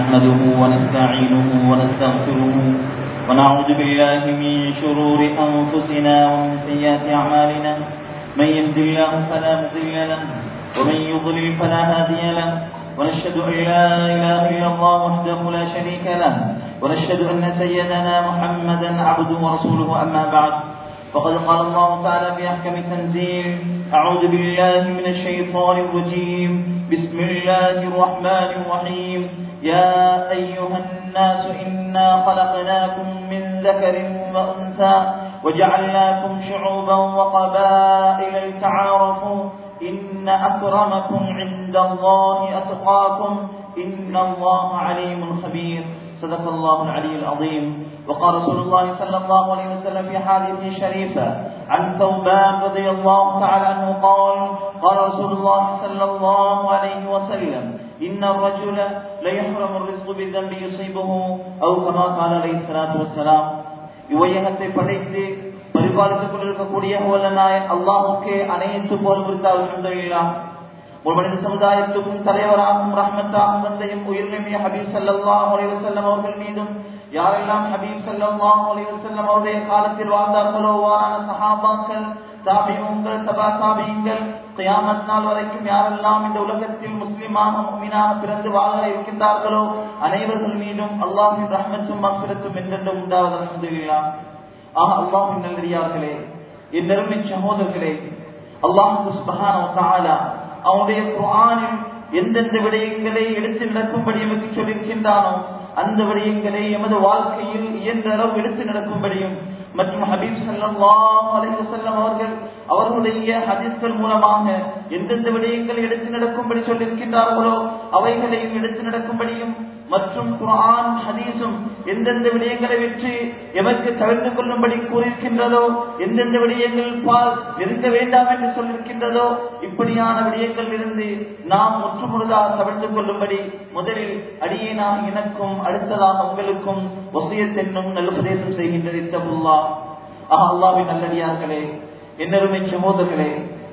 نحمده ونستعينه ونستغفره ونعوذ بالله من شرور أنفسنا ومن سيئات أعمالنا من يهد الله فلا مضل له ومن يضلل فلا هادي له ونشهد أن لا إله إلا الله وحده لا شريك له ونشهد أن سيدنا محمدا عبده ورسوله أما بعد فقد قال الله تعالى في أحكم التنزيل أعوذ بالله من الشيطان الرجيم بسم الله الرحمن الرحيم يا أيها الناس إنا خلقناكم من ذكر وأنثى وجعلناكم شعوبا وقبائل لتعارفوا إن أكرمكم عند الله أتقاكم إن الله عليم خبير صدق الله العلي العظيم وقال رسول الله صلى الله عليه وسلم في حديث شريفة عن ثوبان رضي الله تعالى عنه قال قال رسول الله صلى الله عليه وسلم إن الرجل ليحرم الرزق بالذنب يصيبه أو كما قال عليه الصلاة والسلام இவ்வையகத்தை படைத்து பரிபாலித்துக் கொண்டிருக்கக்கூடிய நாயன் அல்லாஹுக்கு அனைத்து போல் குறித்தால் ஒரு மனித சமுதாயத்துக்கும் தலைவராகவும் ரஹ்மத்தாகவும் வந்தையும் உயிரிழமைய ஹபீப் சல்லாஹ் அலைவசல்லம் அவர்கள் மீதும் யாரெல்லாம் ஹபீப் சல்லாஹ் அலைவசல்லம் அவருடைய காலத்தில் வாழ்ந்தார்களோ வாரான சஹாபாக்கள் தாபியங்கள் சபா தாபியங்கள் கியாமத் நாள் வரைக்கும் யாரெல்லாம் இந்த உலகத்தில் முஸ்லிமாக முக்மீனாக பிறந்து வாழ இருக்கின்றார்களோ அனைவர்கள் மீதும் அல்லாஹின் ரஹ்மத்தும் மக்பிரத்தும் என்றென்றும் உண்டாவது அலமதுல்லா ஆக அல்லாஹின் நல்லடியார்களே என் நெருமை சகோதரர்களே அல்லாஹு சுபஹான அவனுடைய குரானில் எந்தெந்த விடயங்களை எடுத்து நடக்கும்படி எமக்கு சொல்லியிருக்கின்றானோ அந்த விடயங்களை எமது வாழ்க்கையில் இயன்ற அளவு எடுத்து நடக்கும்படியும் மற்றும் ஹபீப் சல்லாம் அலைவசல்லம் அவர்கள் அவர்களுடைய ஹதீஸ்கள் மூலமாக எந்தெந்த விடயங்களை எடுத்து நடக்கும்படி சொல்லியிருக்கின்றார்களோ அவைகளையும் எடுத்து நடக்கும்படியும் மற்றும் குரான் ஹதீஸும் எந்தெந்த விடயங்களை வெற்றி எமக்கு தவிர்த்து கொள்ளும்படி கூறியிருக்கின்றதோ எந்தெந்த விடயங்கள் பால் நெருங்க வேண்டாம் என்று சொல்லியிருக்கின்றதோ இப்படியான விடயங்கள் இருந்து நாம் முற்றுமுழுதாக தவிர்த்து கொள்ளும்படி முதலில் அடியேனாக எனக்கும் அடுத்ததாக உங்களுக்கும் ஒசியத்தென்னும் நல்லுபதேசம் செய்கின்றது இத்தபுல்லா ஆஹ் அல்லாவின் நல்லடியார்களே என்னருமை சகோதரர்களே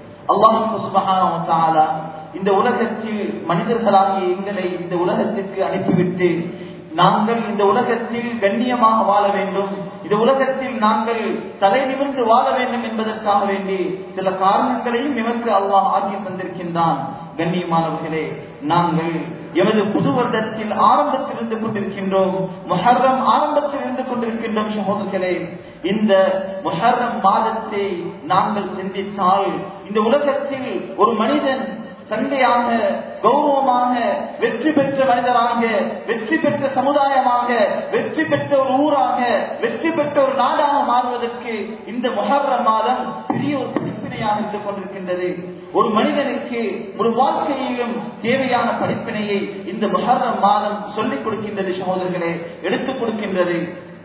அல்லாஹு இந்த உலகத்தில் மனிதர்களாகிய எங்களை இந்த உலகத்திற்கு அனுப்பிவிட்டு நாங்கள் இந்த உலகத்தில் கண்ணியமாக வாழ வேண்டும் இந்த உலகத்தில் நாங்கள் தலை நிமிர்ந்து வாழ வேண்டும் என்பதற்காக வேண்டி சில காரணங்களையும் எமக்கு அல்லாஹ் ஆக்கி தந்திருக்கின்றான் கண்ணியமானவர்களே நாங்கள் எமது புது வருடத்தில் ஆரம்பத்தில் இருந்து கொண்டிருக்கின்றோம் முஹர்ரம் ஆரம்பத்தில் இருந்து கொண்டிருக்கின்றோம் சகோதரர்களே இந்த முஹர்ரம் மாதத்தை நாங்கள் சிந்தித்தால் இந்த உலகத்தில் ஒரு மனிதன் சண்டையாக கௌரவமாக வெற்றி பெற்ற மனிதராக வெற்றி பெற்ற சமுதாயமாக வெற்றி பெற்ற ஒரு ஊராக வெற்றி பெற்ற ஒரு நாடாக மாறுவதற்கு இந்த முஹர்ர மாதம் பெரிய ஒரு படிப்பினையாக இருந்து கொண்டிருக்கின்றது ஒரு மனிதனுக்கு ஒரு வாழ்க்கையிலும் தேவையான படிப்பினையை இந்த முஹர்ர மாதம் சொல்லிக் கொடுக்கின்றது சகோதரர்களே எடுத்துக் கொடுக்கின்றது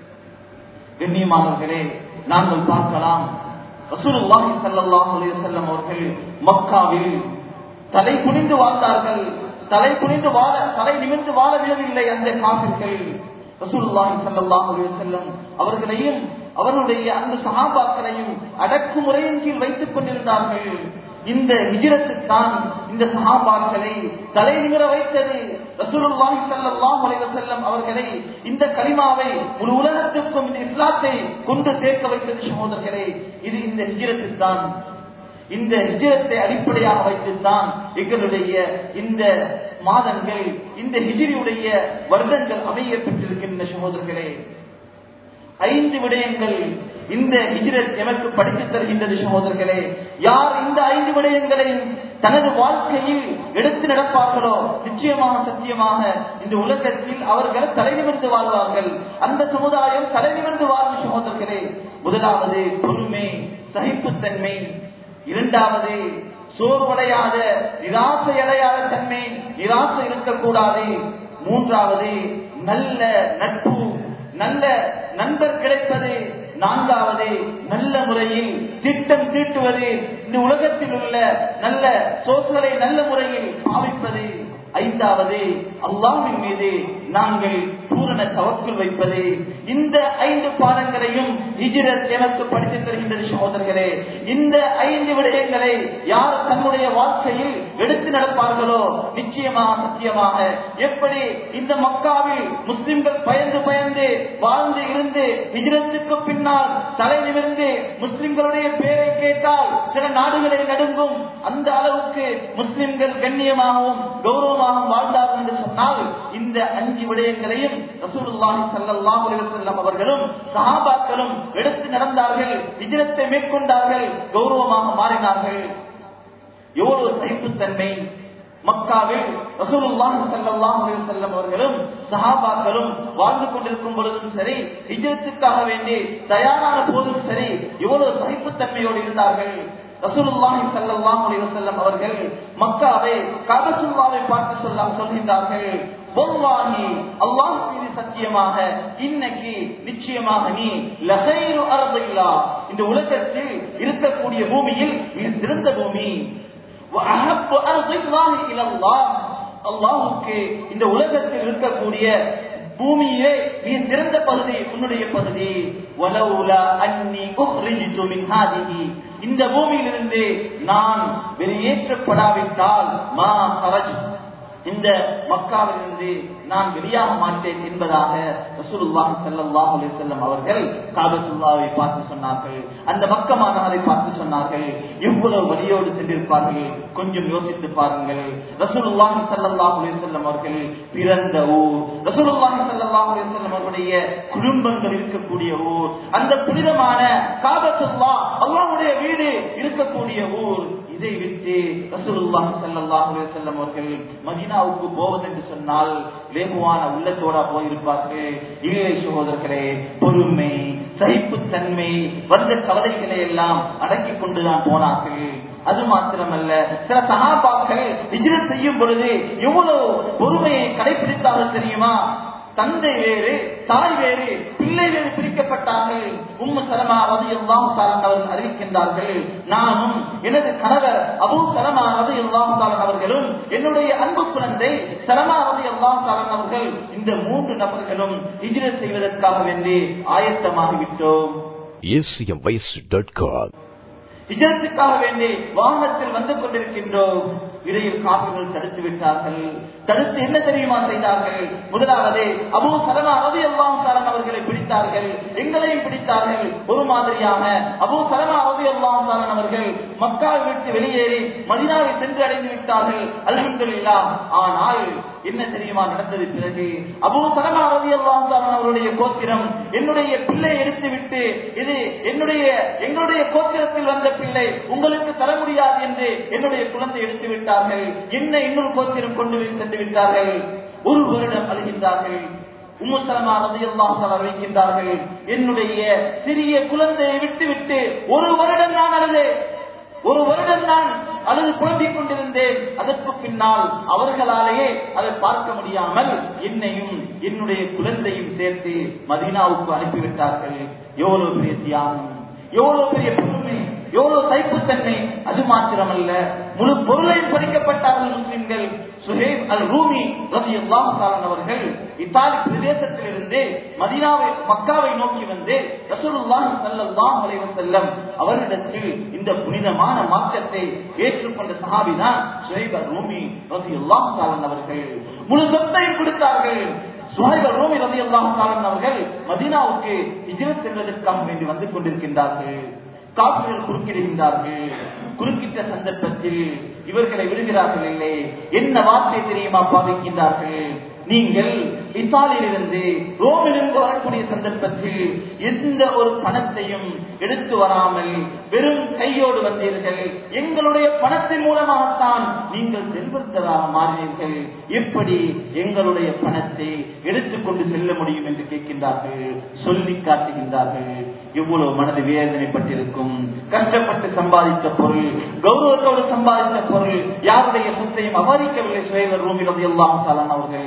கண்ணியமானவர்களே நாங்கள் பார்க்கலாம் ரசூலுல்லாஹி ஸல்லல்லாஹு அலைஹி வஸல்லம் அவர்கள் மக்காவில் தலை குனிந்து வாழ்ந்தார்கள் தலை குனிந்து வாழ தலை நிமிர்ந்து வாழ விடவில்லை அந்த காவிர்கள் ரசூலுல்லாஹி ஸல்லல்லாஹு அலைஹி வஸல்லம் அவர்களையும் அவர்களுடைய அந்த சஹாபாக்களையும் அடக்குமுறையின் கீழ் வைத்துக் கொண்டிருந்தார்கள் இந்த ஹிஜ்ரத்துத்தான் இந்த சஹாபாக்களை தலை நிமிர வைத்தது ரசூலுல்லாஹி ஸல்லல்லாஹு அலைஹி வஸல்லம் அவர்களை இந்த கலிமாவை முழு உலகத்திற்கும் இந்த இஸ்லாத்தை கொண்டு சேர்க்க வைத்தது சகோதரர்களே இது இந்த ஹிஜ்ரத்துத்தான் இந்த ஹிஜரத்தை அடிப்படையாக வைத்துத்தான் எங்களுடைய இந்த மாதங்கள் இந்த ஹிஜிரியுடைய வருடங்கள் அமைய பெற்றிருக்கின்ற சகோதரர்களே ஐந்து விடயங்கள் இந்த ஹிஜ்ரத் எமக்கு படித்துத் தருகின்றது சகோதரர்களே யார் இந்த ஐந்து விடயங்களை தனது வாழ்க்கையில் எடுத்து நடப்பார்களோ நிச்சயமாக சத்தியமாக இந்த உலகத்தில் அவர்கள் தலைநிமிர்ந்து வாழ்வார்கள் அந்த சமுதாயம் தலைநிமிர்ந்து வாழும் சகோதரர்களே முதலாவது பொறுமை சகிப்புத்தன்மை இரண்டாவது சோர்வடையாத நிராசை அடையாத தன்மை நிராசை இருக்கக்கூடாது மூன்றாவது நல்ல நட்பு நல்ல நண்பர் கிடைப்பது நான்காவது நல்ல முறையில் திட்டம் தீட்டுவது இந்த உலகத்தில் உள்ள நல்ல சோர்ஸ்களை நல்ல முறையில் பாவிப்பது ஐந்தாவது அல்லாஹ்வின் மீது நாங்கள் பூரண தவக்குள் வைப்பது இந்த ஐந்து பாடங்களையும் ஹிஜ்ரத் எனக்கு படித்து தருகின்றது சகோதரர்களே இந்த ஐந்து விடயங்களை யார் தன்னுடைய வாழ்க்கையில் எடுத்து நடப்பார்களோ நிச்சயமாக சத்தியமாக எப்படி இந்த மக்காவில் முஸ்லிம்கள் பயந்து பயந்து வாழ்ந்து இருந்து ஹிஜ்ரத்துக்கு பின்னால் தலை நிமிர்ந்து முஸ்லிம்களுடைய பேரை கேட்டால் சில நாடுகளை நடுங்கும் அந்த அளவுக்கு முஸ்லிம்கள் கண்ணியமாகவும் கௌரவமாகவும் வாழ்ந்தார்கள் என்று சொன்னால் இந்த அஞ்சு விடயங்களையும் ரசூலுல்லாஹி ஸல்லல்லாஹு அலைஹி வஸல்லம் அவர்களும் சஹாபாக்களும் எடுத்து நடந்தார்கள் ஹிஜ்ரத்தை மேற்கொண்டார்கள் கௌரவமாக மாறினார்கள் எவ்வளவு சகிப்புத்தன்மை மக்காவில் ரசூலுல்லாஹி ஸல்லல்லாஹு அலைஹி வஸல்லம் அவர்களும் சஹாபாக்களும் வாழ்ந்து கொண்டிருக்கும் பொழுதும் சரி ஹிஜ்ரத்துக்காக வேண்டி தயாரான போதும் சரி எவ்வளவு சகிப்புத்தன்மையோடு இருந்தார்கள் ரசூலுல்லாஹி ஸல்லல்லாஹு அலைஹி வஸல்லம் அவர்கள் மக்காவை காபத்துல்லாவை பார்த்து சொல்ல சொல்கின்றார்கள் வல்லாஹி அல்லாஹ் மீது சத்தியமாக இன்னைக்கு நிச்சயமாக நீ லகைரு அர்தில்லா இந்த உலகத்தில் இருக்கக்கூடிய பூமியில் மிக சிறந்த பூமி وأحب أرض الله إلى الله அல்லாஹுக்கு இந்த உலகத்தில் இருக்கக்கூடிய பூமியிலே மிக சிறந்த பகுதி உன்னுடைய பகுதி வலவுலா அன்னி உஹ்ரிஜ்து மின் ஹாதிஹி இந்த பூமியிலிருந்து நான் வெளியேற்றப்படாவிட்டால் மா ஹரஜ் இந்த மக்காவிலிருந்து நான் வெளியாக மாட்டேன் என்பதாக ரசூலுல்லாஹி ஸல்லல்லாஹு அலைஹி வஸல்லம் அவர்கள் காபத்துல்லாவை பார்த்து சொன்னார்கள் அந்த மக்க மாநகரை பார்த்து சொன்னார்கள் எவ்வளவு வழியோடு சென்றிருப்பார்கள் கொஞ்சம் யோசித்து பாருங்கள் ரசூலுல்லாஹி ஸல்லல்லாஹு அலைஹி வஸல்லம் அவர்கள் பிறந்த ஊர் ரசூலுல்லாஹி ஸல்லல்லாஹு அலைஹி வஸல்லம் அவருடைய குடும்பங்கள் இருக்கக்கூடிய ஊர் அந்த புனிதமான காபத்துல்லா அல்லாஹ்வுடைய வீடு இருக்கக்கூடிய ஊர் இதை விட்டு ரசூலுல்லாஹி ஸல்லல்லாஹு அலைஹி வஸல்லம் அவர்கள் மதீனாவுக்கு போவது என்று சொன்னால் லேகுவான உள்ளத்தோட போயிருப்பார்கள் இல்லை சகோதரர்களே பொறுமை சகிப்புத்தன்மை வந்த கவலைகளை எல்லாம் அடக்கிக் கொண்டுதான் போனார்கள் அது மாத்திரமல்ல சில சகாபாக்கள் விஜயம் செய்யும் பொழுது எவ்வளவு பொறுமையை கடைபிடித்தார்கள் தெரியுமா தந்தை வேறு தாய் வேறு பிள்ளை வேறு பிரிக்கப்பட்டார்கள் உம்மு சலமா ரவி எல்லாம் அவர்கள் அறிவிக்கின்றார்கள் நானும் எனது கணவர் அபு சலமா ரவி எல்லாம் அவர்களும் என்னுடைய அன்பு குழந்தை சலமா ரவி எல்லாம் அவர்கள் இந்த மூன்று நபர்களும் இஜிர செய்வதற்காக வேண்டி ஆயத்தமாகிவிட்டோம் acmvoice.com இஜரத்துக்காக வேண்டி வாகனத்தில் வந்து கொண்டிருக்கின்றோம் இடையில் காப்புகள் தடுத்து விட்டார்கள் தடுத்து என்ன தெரியுமா செய்தார்கள் முதலாவது அபூ சலமா ரதி அல்லாஹ் அவர்களை பிடித்தார்கள் எங்களையும் பிடித்தார்கள் ஒரு மாதிரியாக அபூ சலமா ரதி அல்லாஹ் அவர்கள் மக்காவை விட்டு வெளியேறி மதினாவை சென்று அடைந்து விட்டார்கள் அல்ஹம்துலில்லா ஆனால் என்ன தெரியுமா நடந்தது பிறகு அபூ சலமா ரதி அல்லாஹ் அவருடைய கோத்திரம் என்னுடைய பிள்ளை எடுத்து விட்டு இது என்னுடைய எங்களுடைய கோத்திரத்தில் வந்த பிள்ளை உங்களுக்கு தர முடியாது என்று என்னுடைய குழந்தை எடுத்து விட்டார்கள் என்ன இன்னொரு கோத்திரம் கொண்டு போய் சென்று விட்டார்கள் ஒரு வருடம் அழுகின்றார்கள் உம்முசலமா ரதியல்லாஹு அறிவிக்கின்றார்கள் என்னுடைய சிறிய குழந்தையை விட்டுவிட்டு ஒரு வருடம் நான் அழுது ஒரு வருடம் நான் அழுது குழம்பிக் கொண்டிருந்தேன் அதற்கு பின்னால் அவர்களாலேயே அதை பார்க்க முடியாமல் என்னையும் என்னுடைய குழந்தையும் சேர்த்து மதீனாவுக்கு அனுப்பிவிட்டார்கள் எவ்வளவு பெரிய தியாகம் எவ்வளவு பெரிய பொறுமை எவ்வளவு தைப்புத்தன்மை அது மாத்திரமல்ல முழு பொருளையும் பறிக்கப்பட்டார்கள் முஸ்லிம்கள் சுஹேப் அல் ரூமி ரவி அவர்கள் இத்தாலி பிரதேசத்திலிருந்து மதினாவை மக்காவை நோக்கி வந்து ரசூலுல்லாஹி ஸல்லல்லாஹு அலைஹி வஸல்லம் அவரிடத்தில் இந்த புனிதமான மார்க்கத்தை ஏற்றுக்கொண்ட சஹாபி தான் சுஹைப் அல் ரூமி ரவி அவர்கள் முழு சொத்தையும் கொடுத்தார்கள் சுஹைப் அல் ரூமி ரவி அவர்கள் மதீனாவுக்கு ஹிஜ்ரத் செல்வதற்காக வேண்டி வந்து கொண்டிருக்கின்றார்கள் காப்பிர்கள் குறுக்கிடுகின்றார்கள் குறுக்கிட்ட சந்தர்ப்பத்தில் இவர்களை விடுகிறார்கள் இல்லை என்ன வார்த்தை தெரியுமா பாவிக்கின்றார்கள் நீங்கள் இத்தாலியிலிருந்து ரோமிலிருந்து வரக்கூடிய சந்தர்ப்பத்தில் எந்த ஒரு பணத்தையும் எடுத்து வராமல் வெறும் கையோடு வந்தீர்கள் எங்களுடைய பணத்தின் மூலமாகத்தான் நீங்கள் செல்வந்தராக மாறினீர்கள் எப்படி எங்களுடைய பணத்தை எடுத்துக்கொண்டு செல்ல முடியும் என்று கேட்கின்றார்கள் சொல்லி காட்டுகின்றார்கள் எவ்வளவு மனது வேதனைப்பட்டிருக்கும் கஷ்டப்பட்டு சம்பாதித்த பொருள் கௌரவத்தோடு சம்பாதித்த பொருள் யாருடைய சொத்தையும் அபாதிக்கவில்லை சுயவர் ரூமில் எல்லாம் அவர்கள்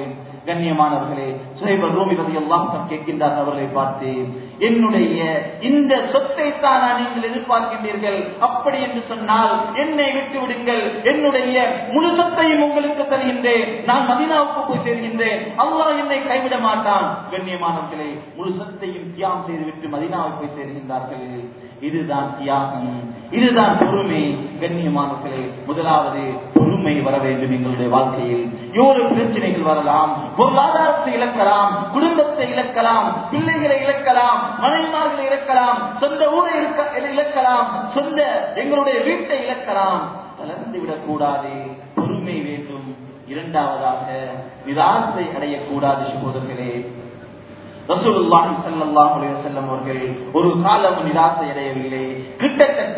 கண்ணியமானவர்களே சுஹைபர் ரூமி ரதி எல்லாம் கேட்கின்றார் அவர்களை பார்த்து என்னுடைய இந்த சொத்தை தான் நீங்கள் எதிர்பார்க்கின்றீர்கள் அப்படி என்று சொன்னால் என்னை விட்டு விடுங்கள் என்னுடைய முழு சொத்தையும் உங்களுக்கு தருகின்றேன் நான் மதினாவுக்கு போய் சேர்கின்றேன் அல்லாஹ் என்னை கைவிட மாட்டான் கண்ணியமானவர்களே முழு சொத்தையும் தியாகம் செய்துவிட்டு மதினாவுக்கு போய் சேர்கின்றார்கள் இதுதான் தியாகம் இதுதான் பொறுமை கண்ணியமானவர்களே முதலாவது பொறுமை வர வேண்டும் எங்களுடைய வாழ்க்கையில் எவ்வளவு பிரச்சனைகள் வரலாம் பொருளாதாரத்தை இழக்கலாம் குடும்பத்தை இழக்கலாம் பிள்ளைகளை இழக்கலாம் மனைவிமார்களை இழக்கலாம் சொந்த ஊரை இருக்க- இழக்கலாம் சொந்த எங்களுடைய வீட்டை இழக்கலாம் தளர்ந்து விடக்கூடாது பொறுமை வேண்டும் இரண்டாவதாக நிராசை அடையக்கூடாது சகோதரர்களே ரசூலுல்லாஹி ஸல்லல்லாஹு அலைஹி வஸல்லம் அவர்கள் ஒரு காலம் நிராசை அடையவில்லை கிட்டத்தட்ட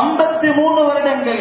53 வருடங்கள்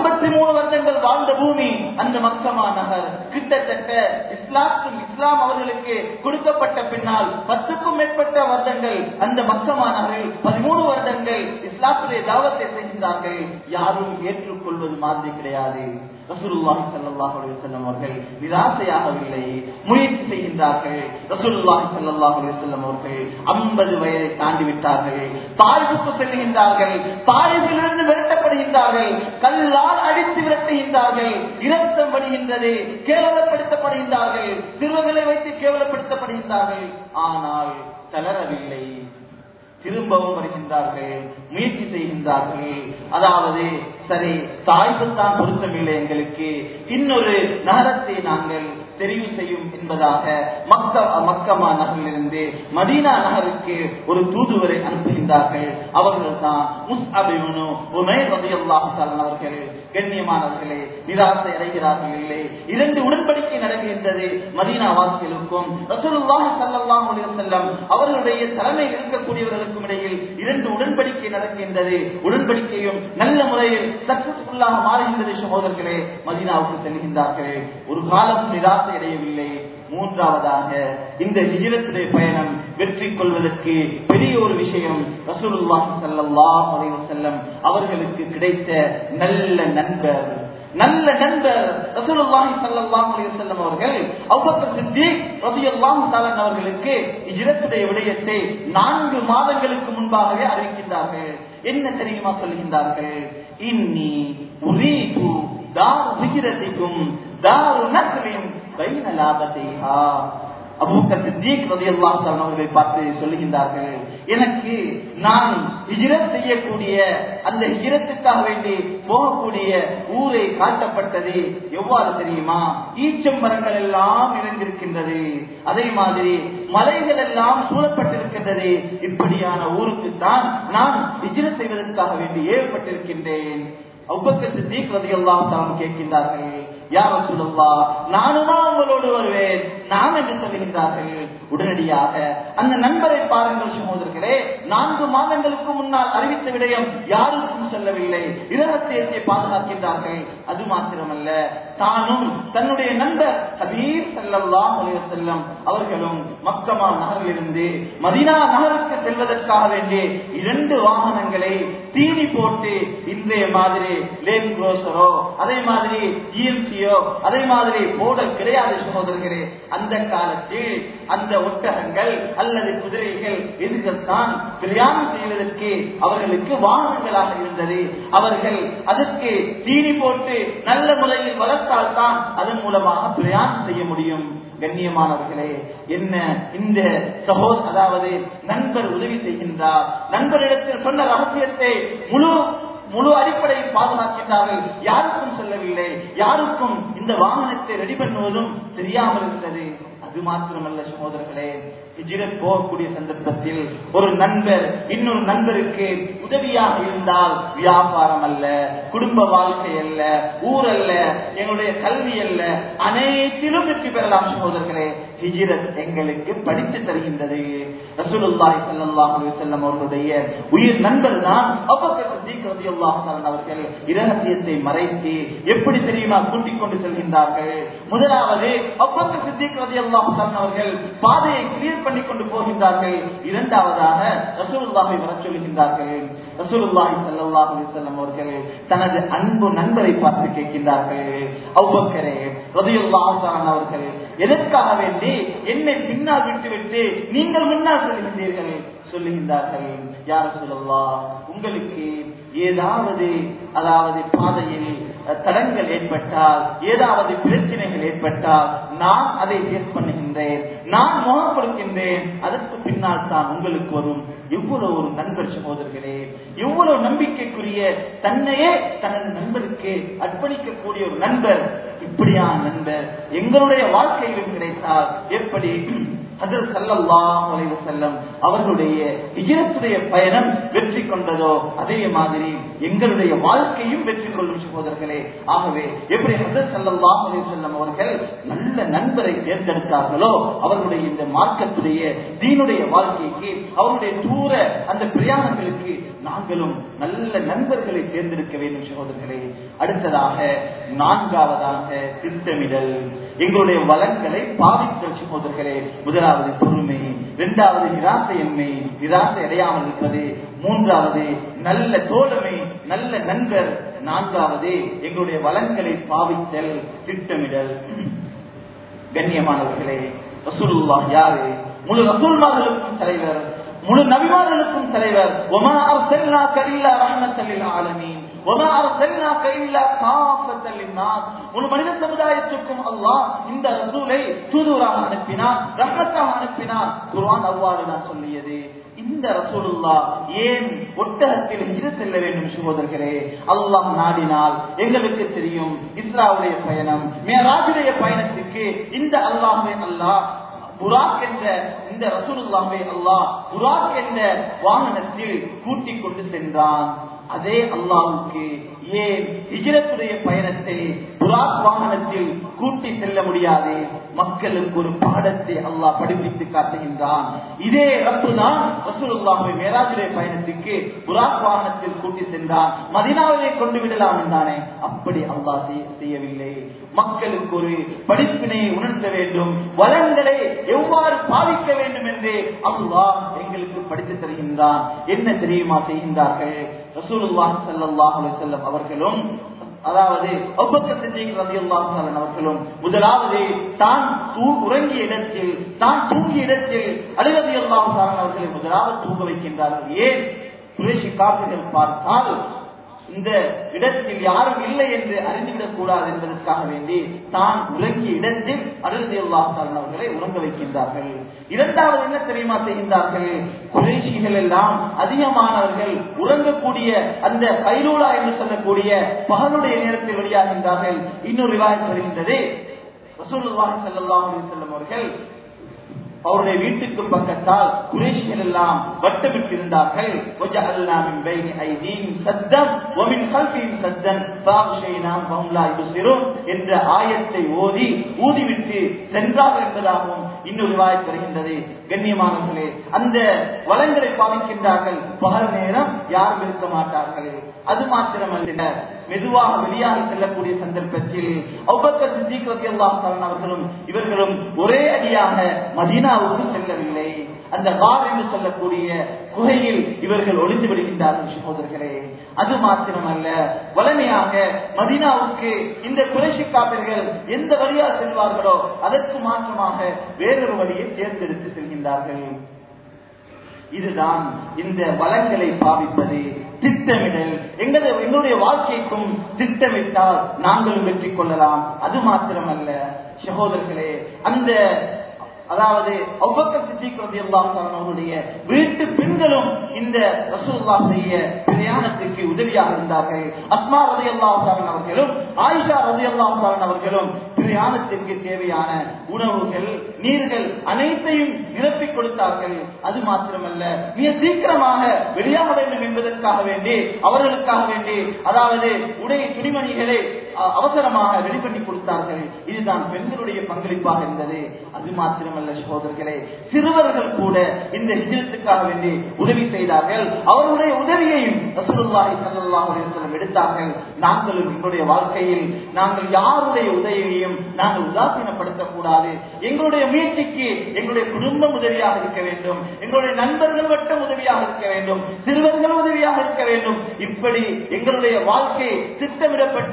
53 வருடங்கள் வாழ்ந்த பூமி அந்த மக்கமா நகர் கிட்டத்தட்ட இஸ்லாத்தும் இஸ்லாம் அவர்களுக்கு கொடுக்கப்பட்ட பின்னால் பத்துக்கும் மேற்பட்ட வருடங்கள் அந்த மக்கமா நகரில் 13 வருடங்கள் இஸ்லாத்துடைய தாவத்தை செய்கின்றார்கள் யாரும் ஏற்றுக்கொள்வது மாதிரி கிடையாது ரசூலுல்லாஹி ஸல்லல்லாஹு அலைஹி வஸல்லம் அவர்கள் நிராசையாகவில்லை முயற்சி செய்கின்றார்கள் ரசூலுல்லாஹி ஸல்லல்லாஹு அலைஹி வஸல்லம் அவர்கள் 50 வயதை தாண்டி விட்டார்கள் தாய்வுக்கு செல்கின்றார்கள் தாய்விலிருந்து விரட்டப்படுகின்றார்கள் கல்லால் அடித்து விரட்டுகின்றார்கள் இரத்தம் வருகின்றது கேவலப்படுத்தப்படுகின்றார்கள் சிறுவர்களை வைத்து கேவலப்படுத்தப்படுகின்றார்கள் ஆனால் தளரவில்லை திரும்பவும் வருகின்றார்கள் முயற்சி செய்கின்றார்கள் அதாவது சரி தாய்ப்புத்தான் பொருத்தமில்லை எங்களுக்கு இன்னொரு நகரத்தை நாங்கள் தெரிவு செய்யும் என்பதாக மக்க மக்கமா நகரிலிருந்து மதீனா நகருக்கு ஒரு தூதுவரை அனுப்புகின்றார்கள் அவர்கள் தான் முஸ்அபிபுனு உமைர் ரலியல்லாஹு தஆலா அவர்கள் கண்ணியமானவர்களே நிராசை அடைகிறார்கள் இல்லை இரண்டு உடன்படிக்கை நடக்கின்றது மதீனா வாசிகளுக்கும் ரசூலுல்லாஹி ஸல்லல்லாஹு அலைஹி வஸல்லம் அவர்களுடைய தலைமையில் இருக்கக்கூடியவர்களுக்கும் இடையில் இரண்டு உடன்படிக்கை நடக்கின்றது உடன்படிக்கையும் நல்ல முறையில் சக்சஸ்ஃபுல்லாக மாறுகின்றது சகோதரர்களே மதீனாவுக்கு செல்கின்றார்கள் ஒரு காலம் நிராசை அடையவில்லை மூன்றாவதாக இந்த ஹிஜ்ரத்துடைய பயணம் வெற்றி கொள்வதற்கு பெரிய ஒரு விஷயம் ரசூலுல்லாஹி ஸல்லல்லாஹு அலைஹி வஸல்லம் அவர்களுக்கு கிடைத்த நல்ல நண்பர் நல்ல நண்பர் ரசூலுல்லாஹி ஸல்லல்லாஹு அலைஹி வஸல்லம் அவர்கள் அபூபக்கர் சித்திக் ரலியல்லாஹு தஆலா அவர்களுக்கு ஹிஜ்ரத்துடைய விடயத்தை நான்கு மாதங்களுக்கு முன்பாகவே அறிவிக்கின்றார்கள் என்ன தெரியுமா சொல்கின்றார்கள் இன்னி உரீது தார் ஹிஜ்ரத்திக்கும் தாரு நஸ்லின் பைன லாபத்தைஹா அபூபக்கர் சித்திக் ரலியல்லாஹு தஆலா அவர்களை பார்த்து சொல்லுகின்றார்கள் எனக்கு நான் ஹிஜ்ரத் செய்யக்கூடிய அந்த ஹிஜ்ரத்துக்காக வேண்டி போகக்கூடிய ஊரை காட்டப்பட்டது எவ்வாறு தெரியுமா ஈச்சம்பரங்கள் எல்லாம் நிறைந்திருக்கின்றது அதே மாதிரி மலைகள் எல்லாம் சூழப்பட்டிருக்கின்றது இப்படியான ஊருக்கு தான் நான் ஹிஜ்ரத் செய்வதற்காக வேண்டி ஏற்பட்டிருக்கின்றேன் அவ்வக்கத்து தீக் ரதியெல்லாம் தான் கேட்கின்றார்கள் யார் சொல்லா நானுமா உங்களோடு வருவேன் நாம் என்று சொல்லுகின்றார்கள் உடனடியாக அந்த நண்பரை பாருங்கள் சகோதரர்களே நான்கு மாதங்களுக்கு முன்னால் அறிவித்த விடயம் யாருக்கும் சொல்லவில்லை இரகசியத்தை பாதுகாக்கின்றார்கள் அது மாத்திரமல்ல தானும் தன்னுடைய நண்பர் ஹபீர் சல்லல்லாஹு அலைஹி வஸல்லம் அவர்களும் மக்கமா நகரிலிருந்து மதீனா நகருக்கு செல்வதற்காக வேண்டி இரண்டு வாகனங்களை தீனி போட்டு இன்றைய மாதிரி லேன் குரோசரோ அதே மாதிரி ஜிஎம்சியோ அதே மாதிரி போட கிடையாது சகோதரர்களே அந்த காலத்தில் அந்த ஒட்டகங்கள் அல்லது குதிரைகள் இதுகள்தான் பிரயாணம் செய்வதற்கு அவர்களுக்கு வாகனங்களாக இருந்தது அவர்கள் அதற்கு தீனி போட்டு நல்ல முறையில் வளர்த்தால் தான் அதன் மூலமாக பிரயாணம் செய்ய முடியும் கண்ணியமானவர்களே என்ன இந்த சகோத அதாவது நண்பர் உதவி செய்கின்றார் நண்பரிடத்தில் சொன்ன ரகசியத்தை முழு முழு அடிப்படையில் பாதுகாக்கின்றார்கள் யாருக்கும் சொல்லவில்லை யாருக்கும் இந்த வாகனத்தை ரெடி பண்ணுவதும் தெரியாமல் இருந்தது அது மாத்திரமல்ல சகோதரர்களே ஹிஜ்ரத் போகக்கூடிய சந்தர்ப்பத்தில் ஒரு நண்பர் இன்னொரு நண்பருக்கு உதவியாக இருந்தால் வியாபாரம் அல்ல குடும்ப வாழ்க்கை அல்ல ஊர் அல்ல எங்களுடைய கல்வி அல்ல அனைத்திலும் வெற்றி பெறலாம் சகோதரர்களே ஹிஜ்ரத் எங்களுக்கு படித்து தருகின்றது ரசூலுல்லாஹி ஸல்லல்லாஹு அலைஹி வஸல்லம் அவர்களுடைய உயிர் நண்பர் தான் அபூபக்கர் சித்திக் ரலியல்லாஹு தஆலா அவர்கள் இரகசியத்தை மறைத்து எப்படி தெரியுமா கூட்டிக் கொண்டு செல்கின்றார்கள் முதலாவது அபூபக்கர் சித்திக் ரலியல்லாஹு தஆலா அவர்கள் பாதையை கிளியர் பண்ணி கொண்டு போகின்றார்கள் இரண்டாவதாக ரசூலுல்லாஹை வர சொல்கின்றார்கள் ரசூலுல்லாஹி ஸல்லல்லாஹு அலைஹி வஸல்லம் அவர்கள் தனது அன்பு நண்பரை பார்த்து கேட்கின்றார்கள் அபூபக்கரே ரலியல்லாஹு தஆலா அவர்கள் எதற்காக வேண்டி என்னை பின்னால் விட்டுவிட்டு நீங்கள் முன்னால் செல்கின்றீர்கள் சொல்லுகின்றார்கள் யார சொல்லலாம் உங்களுக்கு ஏதாவது அதாவது பாதையில் தடங்கள் ஏற்பட்டால் ஏதாவது பிரச்சனைகள் ஏற்பட்டால் நான் அதை ஃபேஸ் பண்ணுகின்றேன் நான் முகம் கொடுக்கின்றேன் அதற்கு பின்னால் தான் உங்களுக்கு வரும் எவ்வளவு ஒரு நண்பர் சகோதரர்களே எவ்வளவு நம்பிக்கைக்குரிய தன்னையே தனது நண்பருக்கு அர்ப்பணிக்கக்கூடிய ஒரு நண்பர் இப்படியான நண்பர் எங்களுடைய வாழ்க்கையிலும் கிடைத்தால் எப்படி அதில் சல்லல்லாஹு அலைஹி வஸல்லம் அவர்களுடைய ஹிஜ்ரத்துடைய பயணம் வெற்றி கொண்டதோ அதே மாதிரி எங்களுடைய வாழ்க்கையும் வெற்றி கொள்ளும் சகோதரர்களே ஆகவே எப்படி ஹசரத் சல்லல்லாஹு அலைஹி வஸல்லம் அவர்கள் நல்ல நண்பரை தேர்ந்தெடுத்தார்களோ அவர்களுடைய இந்த மார்க்கத்துடைய தீனுடைய வாழ்க்கைக்கு அவருடைய தூர அந்த பிரயாணங்களுக்கு நாங்களும் நல்ல நண்பர்களை தேர்ந்தெடுக்க வேண்டும் சகோதரர்களே அடுத்ததாக நான்காவதாக திட்டமிடல் எங்களுடைய வளங்களை பாவித்தல் சகோதரர்களே முதலாவது பொறுமை இரண்டாவது நிராசையின்மை நிராசை அடையாமல் இருப்பது மூன்றாவது நல்ல தோழமை நல்ல நண்பர் நான்காவது எங்களுடைய வளங்களை பாவித்தல் திட்டமிடல் கண்ணியமானவர்களே ரசூலுல்லாஹ் யாரு முழு ரசூல்மார்களுக்கும் தலைவர் முழு நபிமார்களுக்கும் தலைவர் ஒமா அர்சல்னாக இல்லா ரஹ்மத்தல் லில் ஆலமீன் ஒமா அர்சல்னாக இல்லா காஃபத்தல் லின்னாஸ் முழு மனித சமுதாயத்துக்கும் அல்லாஹ் இந்த ரசூலை தூதுவராக அனுப்பினார் ரஹ்மத்தாக அனுப்பினார் குர்ஆன் அவ்வாறு தான் சொல்லியது இந்த ரசூலுல்லா ஏன் ஒட்டகத்தில் இரு செல்ல வேண்டும் சகோதரர்களே அல்லாஹ் நாடினால் எங்களுக்கு தெரியும் இஸ்ராவுடைய பயணம் மேராஜுடைய பயணத்துக்கு இந்த அல்லாஹுவை அல்லாஹ் புராக் என்ற இந்த ரசூலுல்லாவை அல்லாஹ் புராக் என்ற வாகனத்தில் கூட்டிக் கொண்டு சென்றான் அதே அல்லாவுக்கு ஏன் ஹிஜரத்துடைய பயணத்தை புராக் வாகனத்தில் கூட்டி செல்ல முடியாது மக்களுக்கு ஒரு பாடத்தை அல்லாஹ் படிப்பித்து காட்டுகின்றான் இதே ரப்பு தான் ரசூலுல்லாஹை மேராஜுடைய பயணத்துக்கு புராக் வாகனத்தில் கூட்டி சென்றான் மதினாவிலே கொண்டு விடலாம் என்றானே அப்படி அல்லாஹ் செய்யவில்லை மக்களுக்கு ஒரு படிப்பினை உணர்த்த வேண்டும் வளங்களை எவ்வாறு பாவிக்க வேண்டும் என்று அல்லாஹ் எங்களுக்கு படித்து தருகின்றான் என்ன தெரியுமா செய்கின்றார்கள் ரசூலுல்லாஹி ஸல்லல்லாஹு அலைஹி வஸல்லம் அவர்களும் அதாவது அவர்களும் முதலாவது தான் உறங்கிய இடத்தில் தான் தூங்கிய இடத்தில் அழுகதி அல்லாஹாலன் அவர்களை முதலாவது தூங்க வைக்கின்றார்கள் ஏன் குறைஷி காப்பிர்கள் பார்த்தால் இந்த இடத்தில் யாரும் இல்லை என்று அறிந்துவிடக் கூடாது என்பதற்காக வேண்டி தான் உறங்கிய இடத்தில் அருள்தி அல்லாஹாலன் அவர்களை உறங்க வைக்கின்றார்கள் இரண்டாவது என்ன தெரியுமா செய்கின்றார்கள் குறைஷிகள் எல்லாம் அதிகமானவர்கள் உறங்கக்கூடிய அந்த கைலூலா என்று சொல்லக்கூடிய பகலுடைய நேரத்தில் வெளியாகின்றார்கள் இன்னொரு விவாதம் வருகின்றது ரசூலுல்லாஹி ஸல்லல்லாஹு அலைஹி வஸல்லம் அவர்கள் அவருடைய வீட்டுக்கு பக்கத்தால் குறைஷிகள் எல்லாம் வட்டமிட்டிருந்தார்கள் என்ற ஆயத்தை ஓதி ஊதிவிட்டு சென்றார்கள் என்பதாகவும் இன்னொரு வாய்ப்பு வருகின்றது கண்ணியமானவர்களே அந்த வளங்களை பாவிக்கின்றார்கள் பகல் நேரம் யாரும் இருக்க மாட்டார்கள் அது மாத்திரமல்ல மெதுவாக வெளியாக செல்லக்கூடிய சந்தர்ப்பத்தில் அவ்வக்கர் சித்திக்கிறது எல்லாம் அவர்களும் இவர்களும் ஒரே அடியாக மதீனாவுக்கு செல்லவில்லை அந்த கார் என்று சொல்லக்கூடிய குகையில் இவர்கள் ஒளிந்து விடுகின்றார்கள் சகோதரர்களே அது மாத்திரமல்ல வலிமையாக மதினாவுக்கு இந்த குறைசி காப்பீர்கள் எந்த வழியால் செல்வார்களோ அதற்கு மாற்றமாக வேறொரு வழியை தேர்ந்தெடுத்து செல்கின்றார்கள் இதுதான் இந்த வளங்களை பாவிப்பது திட்டமிடல் எங்களது எங்களுடைய வாழ்க்கைக்கும் திட்டமிட்டால் நாங்களும் வெற்றி கொள்ளலாம் அது மாத்திரமல்ல சகோதரர்களே அந்த அதாவது அவ்வக்கர் சித்திக்கிறது அவர்களுடைய வீட்டு பெண்களும் இந்த ரசூல்லாவுடைய பிரயாணத்துக்கு உதவியாக இருந்தார்கள் அஸ்மா ரதி அல்லாஹாரன் அவர்களும் ஆயிஷா ரதி அல்லாஹாரன் அவர்களும் பிரயாணத்திற்கு தேவையான உணவுகள் நீர்கள் அனைத்தையும் நிரப்பிக் கொடுத்தார்கள் அது மாத்திரமல்ல மிக சீக்கிரமாக வெளியாக வேண்டும் என்பதற்காக வேண்டி அவர்களுக்காக வேண்டி அதாவது உடை துணிமணிகளை அவசரமாக ரெடி பண்ணி கொடுத்தார்கள் இதுதான் பெண்களுடைய பங்களிப்பாக இருந்தது அது மாத்திரமல்ல சகோதரர்களே சிறுவர்கள் கூட இந்த ஹிஜரத்துக்காக வேண்டி உதவி செய்தார்கள் அவர்களுடைய உதவியையும் ரசூலுல்லாஹி ஸல்லல்லாஹு அலைஹி வஸல்லம் எடுத்தார்கள் நாங்களும் எங்களுடைய வாழ்க்கையில் நாங்கள் யாருடைய உதவியையும் நாங்கள் உதாசீனப்படுத்தக் கூடாது எங்களுடைய முயற்சிக்கு எங்களுடைய குடும்பம் உதவியாக இருக்க வேண்டும் எங்களுடைய நண்பர்கள் மட்டும் உதவியாக இருக்க வேண்டும் சிறுவர்கள் உதவியாக இருக்க வேண்டும் இப்படி எங்களுடைய வாழ்க்கை திட்டமிடப்பட்டு அமைந்த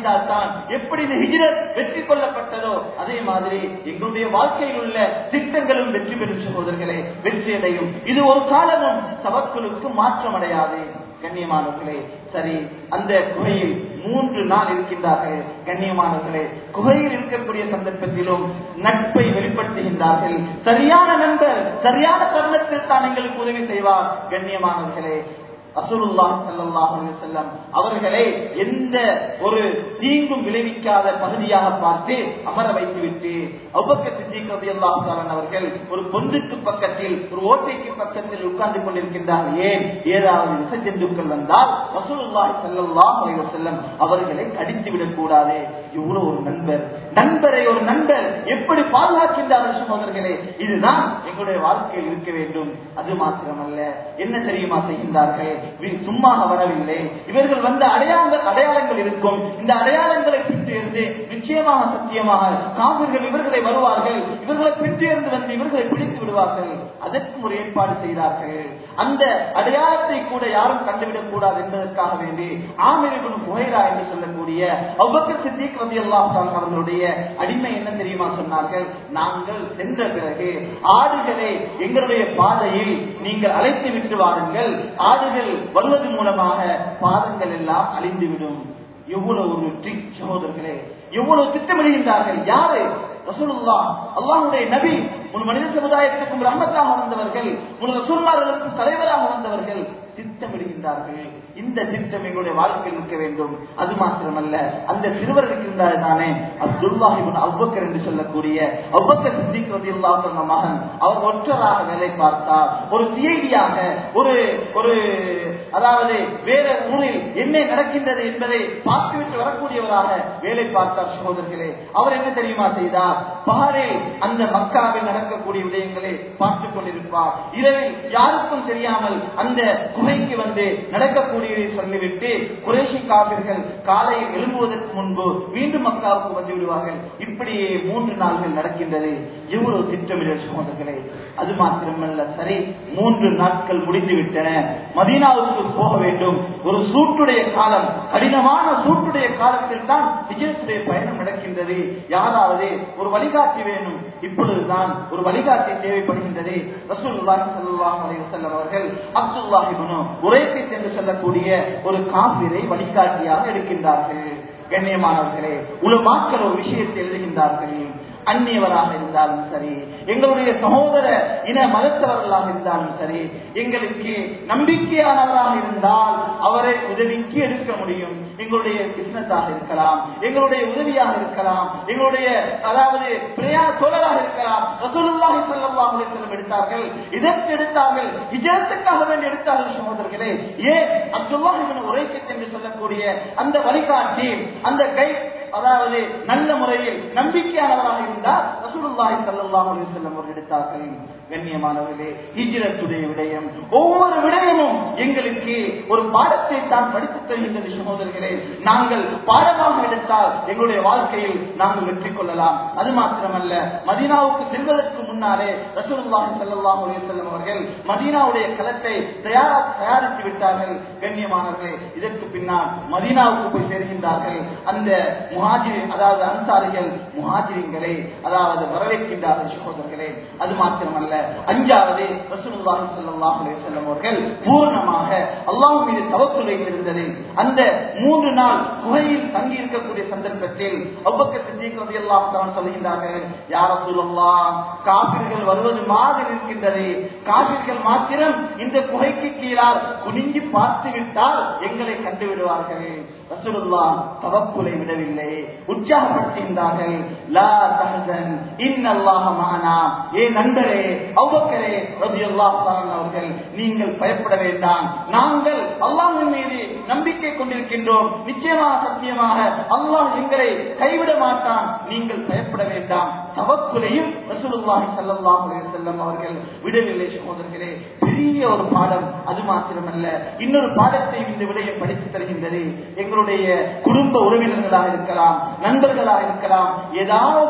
இருந்தால்தான் எப்படி இந்த ஹிஜ்ரத் வெற்றி கொள்ளப்பட்டதோ அதே மாதிரி எங்களுடைய வாழ்க்கையில் உள்ள திட்டங்களும் வெற்றி பெறும் சகோதரர்களே வெற்றி அடையும் இது ஒரு காலமும் தவக்குலுக்கு மாற்றம் அடையாது கண்ணியமானவர்களே சரி அந்த குகையில் மூன்று நாள் இருக்கின்றார்கள் கண்ணியமானவர்களே குகையில் இருக்கக்கூடிய சந்தர்ப்பத்திலும் நட்பை வெளிப்படுத்துகின்றார்கள் சரியான நண்பர் சரியான தருணத்தில் தான் எங்களுக்கு உதவி செய்வார் கண்ணியமானவர்களே ரசூலுல்லாஹி ஸல்லல்லாஹு அலைஹி வஸல்லம் அவர்களை எந்த ஒரு தீங்கும் விளைவிக்காத பகுதியாக பார்த்து அமர வைத்துவிட்டு அபூபக்கர் சித்திக் ரலியல்லாஹு தஆலா அவர்கள் ஒரு பொந்துக்கு பக்கத்தில் ஒரு ஓட்டைக்கு பக்கத்தில் உட்கார்ந்து கொண்டிருக்கின்றார்கள் ஏன் ஏதாவது விச ஜந்துக்கள் வந்தால் ரசூலுல்லாஹி ஸல்லல்லாஹு அலைஹி வஸல்லம் அவர்களை கடித்து விடக் கூடாது இவ்வளவு ஒரு நண்பர் நண்பரை ஒரு நண்பர் எப்படி பாதுகாக்கின்றார்கள் சகோதரர்களே இதுதான் எங்களுடைய வாழ்க்கையில் இருக்க வேண்டும் அது மாத்திரமல்ல என்ன தெரியுமா செய்கின்றார்கள் வி- சும்மாக வரவில்லை இவர்கள் வந்த அடையாளங்கள் அடையாளங்கள் இருக்கும் இந்த அடையாளங்களை பின்தேர்ந்து நிச்சயமாக சத்தியமாக காவிர்கள் இவர்களை வருவார்கள் இவர்களை பின்தேர்ந்து வந்து இவர்களை பிடித்து விடுவார்கள் அதற்கும் ஒரு ஏற்பாடு செய்தார்கள் அந்த அடையாளத்தை கூட யாரும் கண்டுவிடக் கூடாது என்பதற்காக வேண்டி ஆமிரிபுன் புகைரா என்று சொல்லக்கூடிய அவ்வக்கர் சித்திக் ரலியல்லாஹு தஆலா அவர்களுடைய அடிமை என்ன தெரியுமா சொன்னார்கள் நாங்கள் சென்ற பிறகு ஆடுகளை எங்களுடைய பாதையில் நீங்கள் அழைத்து விட்டு வாருங்கள் ஆடுகள் வருவது மூலமாக பாதங்கள் எல்லாம் அழிந்துவிடும் எவ்வளவு ஒரு ட்ரிக் சகோதரர்களே எவ்வளவு திட்டமிடுகின்றார்கள் யாரு ரசூலுல்லா அல்லாஹ்வுடைய நபி உன் மனித சமுதாயத்துக்கும் ரஹமத்தாக வந்தவர்கள் உன் ரசூல்லார்களுக்கும் தலைவராக வந்தவர்கள் திட்டமிடுகின்றார்கள் இந்த திட்டம் எங்களுடைய வாழ்க்கையில் இருக்க வேண்டும் அது மாத்திரமல்ல அந்த சிறுவர் இருக்கின்றார் தானே அப்துல்லாஹிபின் அவ்வக்கர் என்று சொல்லக்கூடிய அவ்வக்கர் சித்திக் ரலியல்லாஹு அன்ஹு மகன் அவர் ஒற்றராக வேலை பார்த்தார் ஒரு சிஐடியாக ஒரு ஒரு அதாவது வேற ஊரில் என்ன நடக்கின்றது என்பதை பார்த்துவிட்டு வரக்கூடியவராக வேலை பார்த்தார் சகோதரர்களே அவர் என்ன தெரியுமா செய்தார் பகலில் அந்த மக்காவில் நடக்கக்கூடிய விடயங்களை பார்த்துக் கொண்டிருப்பார் இரவில் யாருக்கும் தெரியாமல் அந்த குகைக்கு வந்து நடக்கக்கூடியதை சொல்லிவிட்டு குறைஷி காவிர்கள் காலையில் எழும்புவதற்கு முன்பு மீண்டும் மக்காவுக்கு வந்து விடுவார்கள் இப்படியே மூன்று நாள்கள் நடக்கின்றது எவ்வளவு திட்டமிடல் சகோதரர்களே அது மாத்திரமல்ல சரி மூன்று நாட்கள் முடிந்து விட்டன மதீனாவுக்கு போக வேண்டும் ஒரு சூட்டுடைய காலம் கடினமான சூட்டுடைய காலத்தில் தான் விஜயத்துடைய பயணம் நடக்கின்றது யாராவது ஒரு வழிகாட்டி வேணும் இப்பொழுதுதான் ஒரு வழிகாட்டி தேவைப்படுகின்றது ரசூலுல்லாஹி ஸல்லல்லாஹு அலைஹி வஸல்லம் அவர்கள் அப்துல்லாஹி இப்னு உரைக்கத் என்று சொல்லக்கூடிய ஒரு காபிரை வழிகாட்டியாக எடுக்கின்றார்கள் கண்ணியமானவர்களே உலமாக்கள் ஒரு விஷயத்தை எழுதுகின்றார்கள் அந்நியவராக இருந்தாலும் சரி எங்களுடைய சகோதர இன மதத்தவர்களாக இருந்தாலும் சரி எங்களுக்கு நம்பிக்கையானவராக இருந்தால் அவரை உதவிக்கு எடுக்க முடியும் எங்களுடைய பிசினஸாக இருக்கலாம் எங்களுடைய உதவியாக இருக்கலாம் எங்களுடைய அதாவது பிரியா தோழராக இருக்கலாம் ரசூலுல்லாஹி ஸல்லல்லாஹு அலைஹி வஸல்லம் எடுத்தார்கள் இதற்கு எடுத்தார்கள் இஜரத்துக்காக வேண்டி எடுத்தார்கள் சகோதரர்களே ஏன் அப்துல்லாஹ் இப்னு உரைக்கத் என்று சொல்லக்கூடிய அந்த வழிகாட்டி அந்த கைட் அதாவது நல்ல முறையில் நம்பிக்கையானவராக இருந்தால் ரசூலுல்லாஹி ஸல்லல்லாஹு அலைஹி வஸல்லம் அவர்கள் எடுத்தார்கள் கண்ணியமானவர்களே ஹிஜ்ரத்துடைய விடயம் ஒவ்வொரு விடயமும் எங்களுக்கு ஒரு பாடத்தை தான் படித்துத் தருகின்றது சகோதரர்களே நாங்கள் பாடமாக எடுத்தால் எங்களுடைய வாழ்க்கையில் நாங்கள் வெற்றி கொள்ளலாம் அது மாத்திரமல்ல மதீனாவுக்கு செல்வதற்கு முன்னாலே ரசூலுல்லாஹி ஸல்லல்லாஹு அலைஹி வஸல்லம் அவர்கள் மதீனாவுடைய களத்தை தயாரா தயாரித்து விட்டார்கள் கண்ணியமானவர்களே இதற்கு பின்னால் மதீனாவுக்கு போய் சேர்கின்றார்கள் அந்த முஹாஜிரி அதாவது அன்சாரிகள் முஹாஜிரிங்களை அதாவது வரவேற்கின்றார்கள் சகோதரர்களே அது மாத்திரமல்ல அஞ்சாவது ரசூலுல்லாஹி ஸல்லல்லாஹு அலைஹி வஸல்லம் அவர்கள் பூர்ணமாக அல்லாஹ் மீது தவக்குல் வைத்திருந்தது அந்த மூன்று நாள் குகையில் தங்கி இருக்கக்கூடிய சந்தர்ப்பத்தில் அவ்வக்க சித்திக் ரலியல்லாஹு தஆலா சொல்கின்றார்கள் யா ரசூலல்லாஹ் காபிர்கள் வருவது மாதிரி இருக்கின்றது காபிர்கள் மாத்திரம் இந்த குகைக்கு கீழால் குனிஞ்சு பார்த்து விட்டால் எங்களை கண்டு விடுவார்கள் ரசூலுல்லாஹ் தவக்குலை விடவில்லை உற்சாகப்படுத்துகின்றார்கள் லா தஹசன் இன்னல்லாஹ மஅனா ஏ நண்பரே அவ்வக்கரே ரலியல்லாஹு தஆலா அவர்கள் நீங்கள் பயப்பட வேண்டாம் நாங்கள் அல்லாஹ்வின் மீது நம்பிக்கை கொண்டிருக்கின்றோம் நிச்சயமாக சத்தியமாக அல்லாஹ் எங்களை கைவிட மாட்டான் நீங்கள் பயப்பட வேண்டாம் தவக்குலையும் ரசூலுல்லாஹி ஸல்லல்லாஹு அலைஹி வஸல்லம் அவர்கள் விடவில்லை சகோதரர்களே பெரிய ஒரு பாடம் அது மாத்திரமல்ல இன்னொரு பாடத்தை இந்த விடயம் படித்து தருகின்றது எங்களுடைய குடும்ப உறவினர்களாக இருக்கலாம் நண்பர்களாக இருக்கலாம் ஏதாவது ஒரு பிரச்சனை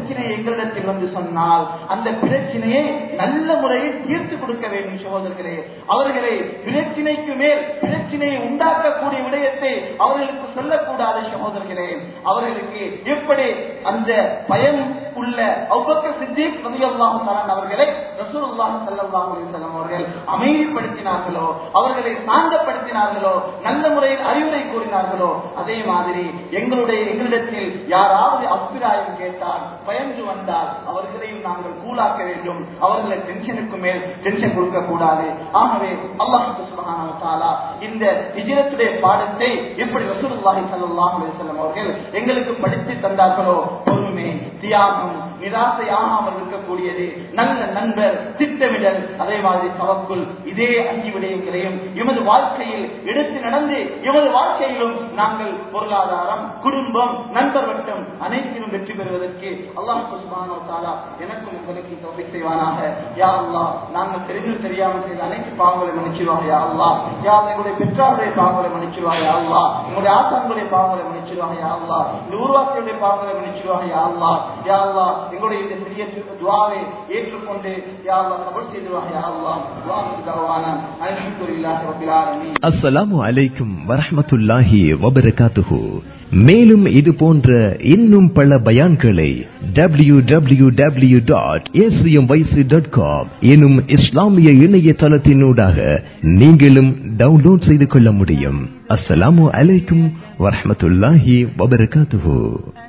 பிரச்சனை எங்களிடத்தில் வந்து சொன்னால் அந்த பிரச்சனையை நல்ல முறையில் தீர்த்து கொடுக்க வேண்டும் சகோதரர்களே அவர்களை பிரச்சனைக்கு மேல் பிரச்சனையை உண்டாக்கக்கூடிய விடயத்தை அவர்களுக்கு சொல்லக்கூடாது சகோதரர்களே அவர்களுக்கு எப்படி அந்த பயம் உள்ள அவ்வக்க சித்திக் ரலியல்லாஹு தஆலா அவர்களை ரசூலுல்லாஹி ஸல்லல்லாஹு அலைஹி வஸல்லம் அவர்கள் அமைதிப்படுத்தினார்களோ அவர்களை சாந்தப்படுத்தினார்களோ நல்ல முறையில் அறிவுரை கூறினார்களோ அதே மாதிரி எங்களுடைய எங்களிடத்தில் யாராவது அபிப்பிராயம் கேட்டால் பயந்து வந்தால் அவர்களையும் நாங்கள் கூலாக்க வேண்டும் அவர்களை டென்ஷனுக்கு மேல் டென்ஷன் கொடுக்க கூடாது ஆகவே அல்லாஹ் சுப்ஹானஹு வ தஆலா இந்த ஹிஜ்ரத்துடைய பாடத்தை எப்படி ரசூலுல்லாஹி ஸல்லல்லாஹு அலைஹி வஸல்லம் அவர்கள் எங்களுக்கு படித்து தந்தார்களோ பொறுமை தியாகம் நிராசை ஆகாமல் இருக்கக்கூடியது நல்ல நண்பர் திட்டமிடல் அதே மாதிரி தவக்குள் இதே அஞ்சு விடயங்களையும் எமது வாழ்க்கையில் எடுத்து நடந்து எமது வாழ்க்கையிலும் நாங்கள் பொருளாதாரம் குடும்பம் நண்பர் வட்டம் அனைத்திலும் வெற்றி பெறுவதற்கு அல்லாஹ் சுப்ஹானஹு வ தஆலா எனக்கும் உங்களுக்கு தௌஃபீக் செய்வானாக யா அல்லாஹ் நாங்கள் தெரிந்து தெரியாமல் செய்த அனைத்து பாவங்களை மன்னிச்சிருவாங்க யா அல்லாஹ் யா அல்லாஹ் எங்களுடைய பெற்றாருடைய பாவங்களை மன்னிச்சிருவாங்க யா அல்லாஹ் எங்களுடைய ஆசான்களுடைய பாவங்களை மன்னிச்சிருவாங்க யா அல்லாஹ் இந்த ஊர்வாசியுடைய பாவங்களை மன்னிச்சிருவாங்க யா அல்லாஹ் யா அல்லாஹ் எங்களுடைய இந்த சிறிய துவாவை ஏற்றுக்கொண்டு யா அல்லாஹ் கபூல் செய்திருவாங்க யா அல்லாஹ் துஆ தவானா அல்ஹம்துலில்லாஹி ரப்பில் ஆலமீன் அஸ்ஸலாமு அலைக்கும் வரஹ்மத்துல்லாஹி வபரகாத்துஹு மேலும் இது போன்ற இன்னும் பல பயான்களை W W W dot dot com எனும் இஸ்லாமிய இணையதளத்தினூடாக நீங்களும் டவுன்லோட் செய்து கொள்ள முடியும் அஸ்ஸலாமு அலைக்கும் வரஹ்மத்துல்லாஹி வபரகாத்துஹு